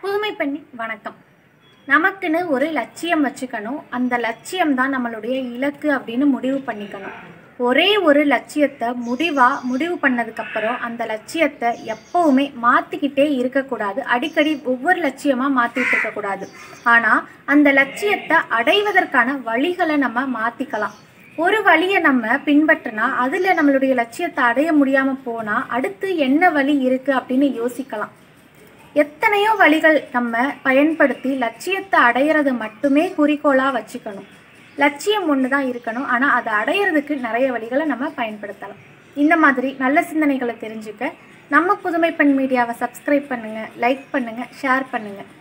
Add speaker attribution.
Speaker 1: புதுமை பெண்ணி வணக்கம் நமக்குன்னு ஒரு லட்சியம் வச்சுக்கணும் அந்த லட்சியம் தான் நம்மளுடைய இலக்கு அப்படின்னு முடிவு பண்ணிக்கணும் ஒரே ஒரு லட்சியத்தை முடிவாக முடிவு பண்ணதுக்கப்புறம் அந்த லட்சியத்தை எப்போவுமே மாற்றிக்கிட்டே இருக்கக்கூடாது அடிக்கடி ஒவ்வொரு லட்சியமாக மாற்றிட்டு இருக்கக்கூடாது ஆனால் அந்த லட்சியத்தை அடைவதற்கான வழிகளை நம்ம மாற்றிக்கலாம் ஒரு வழியை நம்ம பின்பற்றினா அதில் நம்மளுடைய லட்சியத்தை அடைய முடியாமல் போனால் அடுத்து என்ன வழி இருக்குது அப்படின்னு யோசிக்கலாம் எத்தனையோ வழிகள் நம்ம பயன்படுத்தி லட்சியத்தை அடையிறது மட்டுமே குறிக்கோளாக வச்சுக்கணும் லட்சியம் ஒன்று தான் இருக்கணும் ஆனால் அதை அடையிறதுக்கு நிறைய வழிகளை நம்ம பயன்படுத்தலாம் இந்த மாதிரி நல்ல சிந்தனைகளை தெரிஞ்சுக்க நம்ம புதுமை பெண் மீடியாவை சப்ஸ்கிரைப் பண்ணுங்கள் லைக் பண்ணுங்கள் ஷேர் பண்ணுங்கள்